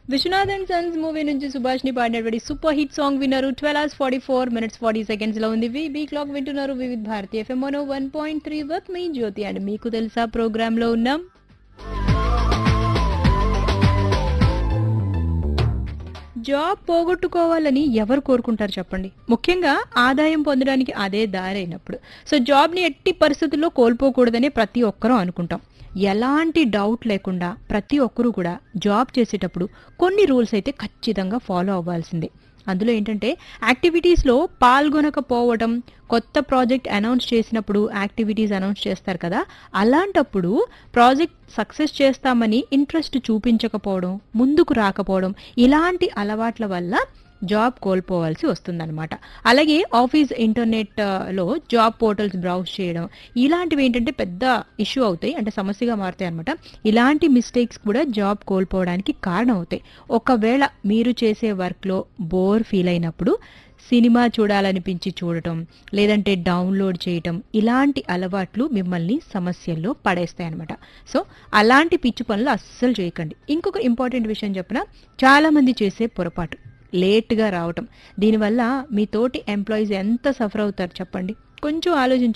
Vishwanath and Sons movie నుంచి సుభాష్ ని పాడినటువంటి సూపర్ హిట్ సాంగ్ విన్నారు twelve hours forty four minutes forty seconds లో ఉంది బీ క్లాక్ వింటున్నారు Vividh Bharati FM one one point three వర్క్ మీ జ్యోతి అండ్ మీకు తెలుసా ప్రోగ్రామ్ లో ఉన్నాం జాబ్ పోగొట్టుకోవాలని ఎవరు కోరుకుంటారు చెప్పండి ముఖ్యంగా ఆదాయం పొందడానికి అదే దారైనప్పుడు సో జాబ్ని ఎట్టి పరిస్థితుల్లో కోల్పోకూడదని ప్రతి ఒక్కరూ అనుకుంటాం ఎలాంటి డౌట్ లేకుండా ప్రతి ఒక్కరూ కూడా జాబ్ చేసేటప్పుడు కొన్ని రూల్స్ అయితే ఖచ్చితంగా ఫాలో అవ్వాల్సిందే అందులో ఏంటంటే యాక్టివిటీస్లో పాల్గొనకపోవడం కొత్త ప్రాజెక్ట్ అనౌన్స్ చేసినప్పుడు యాక్టివిటీస్ అనౌన్స్ చేస్తారు కదా అలాంటప్పుడు ప్రాజెక్ట్ సక్సెస్ చేస్తామని ఇంట్రెస్ట్ చూపించకపోవడం ముందుకు రాకపోవడం ఇలాంటి అలవాట్ల వల్ల జాబ్ కోల్పోవాల్సి వస్తుందన్నమాట అలాగే ఆఫీస్ ఇంటర్నెట్ ఆ, లో జాబ్ పోర్టల్స్ బ్రౌజ్ చేయడం ఇలాంటివి ఏంటంటే పెద్ద ఇష్యూ అవుతాయి అంటే సమస్యగా మారుతాయి అనమాట ఇలాంటి మిస్టేక్స్ కూడా జాబ్ కోల్పోవడానికి కారణం అవుతాయి ఒకవేళ మీరు చేసే వర్క్లో బోర్ ఫీల్ అయినప్పుడు సినిమా చూడాలనిపించి చూడటం లేదంటే డౌన్లోడ్ చేయటం ఇలాంటి అలవాట్లు మిమ్మల్ని సమస్యల్లో పడేస్తాయి అనమాట సో అలాంటి పిచ్చి పనులు అస్సలు చేయకండి ఇంకొక ఇంపార్టెంట్ విషయం చెప్పిన చాలా మంది చేసే పొరపాటు లేట్గా రావటం దీనివల్ల మీ తోటి ఎంప్లాయీస్ ఎంత సఫర్ అవుతారు చెప్పండి కొంచెం ఆలోచించండి